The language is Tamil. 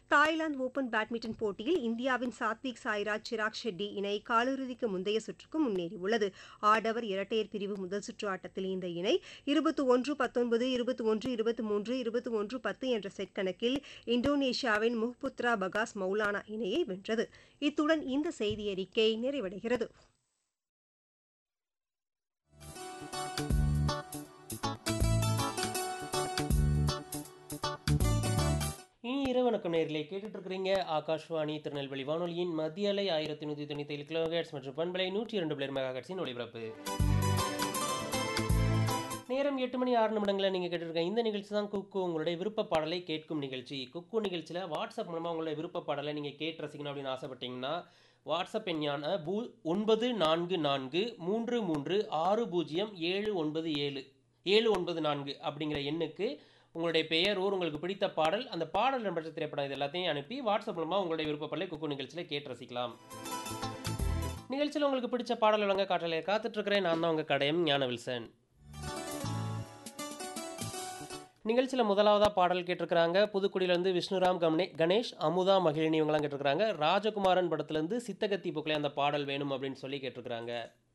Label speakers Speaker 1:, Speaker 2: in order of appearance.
Speaker 1: தாய்லாந்து ஓபன் பேட்மிண்டன் போட்டியில் இந்தியாவின் சாத்விக் சாய்ராஜ் சிராக் ஷெட்டி இணை காலிறுதிக்கு முந்தைய சுற்றுக்கு முன்னேறியுள்ளது ஆடவர் இரட்டையர் பிரிவு முதல் சுற்று ஆட்டத்தில் இந்த இணை இருபத்தி ஒன்று பத்தொன்பது இருபத்தி ஒன்று இருபத்தி மூன்று இருபத்தி ஒன்று பத்து என்ற செட் கணக்கில் இந்தோனேஷியாவின் முஹ்புத்ரா பகாஸ் மௌலானா இணையை வென்றது இத்துடன் இந்த செய்தியறிக்கை நிறைவடைகிறது
Speaker 2: இனி இரவு வணக்கம் நேரிலே கேட்டுட்டு இருக்கிறீங்க ஆகாஷ்வாணி திருநெல்வேலி வானொலியின் மத்திய அலை ஆயிரத்தி நூற்றி தொண்ணூற்றி ஏழு கிலோஹெட்ஸ் மற்றும் பண்பலை நூற்றி இரண்டு பிளேர் மெகாஹெட்ஸின் ஒளிபரப்பு நேரம் எட்டு மணி ஆறு நிமிடங்களில் நீங்கள் கேட்டிருக்க இந்த நிகழ்ச்சி தான் குக்கு உங்களுடைய விருப்ப பாடலை கேட்கும் நிகழ்ச்சி குக்கு நிகழ்ச்சியில் வாட்ஸ்அப் மூலமாக உங்களுடைய விருப்ப பாடலை நீங்கள் கேட்டு ரசிக்கணும் அப்படின்னு ஆசைப்பட்டீங்கன்னா வாட்ஸ்அப் எண்ணான பூ ஒன்பது நான்கு நான்கு மூன்று மூன்று ஆறு பூஜ்ஜியம் ஏழு ஒன்பது ஏழு ஏழு ஒன்பது நான்கு அப்படிங்கிற எண்ணுக்கு உங்களுடைய பெயர் ஊர் உங்களுக்கு பிடித்த பாடல் அந்த பாடல் இடம்பெற்ற திரைப்படம் இது எல்லாத்தையும் அனுப்பி வாட்ஸ்அப் மூலமாக உங்களுடைய விருப்பப்படலை குக்கு நிகழ்ச்சியில் கேட்டு ரசிக்கலாம் நிகழ்ச்சியில் உங்களுக்கு பிடிச்ச பாடல் வழங்க காட்டலை காத்துட்ருக்கிறேன் நான் தான் உங்கள் கடையம் ஞானவில்சன் நிகழ்ச்சியில் முதலாவதாக பாடல் கேட்டிருக்கிறாங்க புதுக்குடியிலேருந்து விஷ்ணுராம் கமனே கணேஷ் அமுதா மகிழினி இவங்களாம் கேட்டிருக்கிறாங்க ராஜகுமாரன் படத்துலேருந்து சித்தகத்தி புக்கிலே அந்த பாடல் வேணும் அப்படின்னு சொல்லி கேட்டிருக்கிறாங்க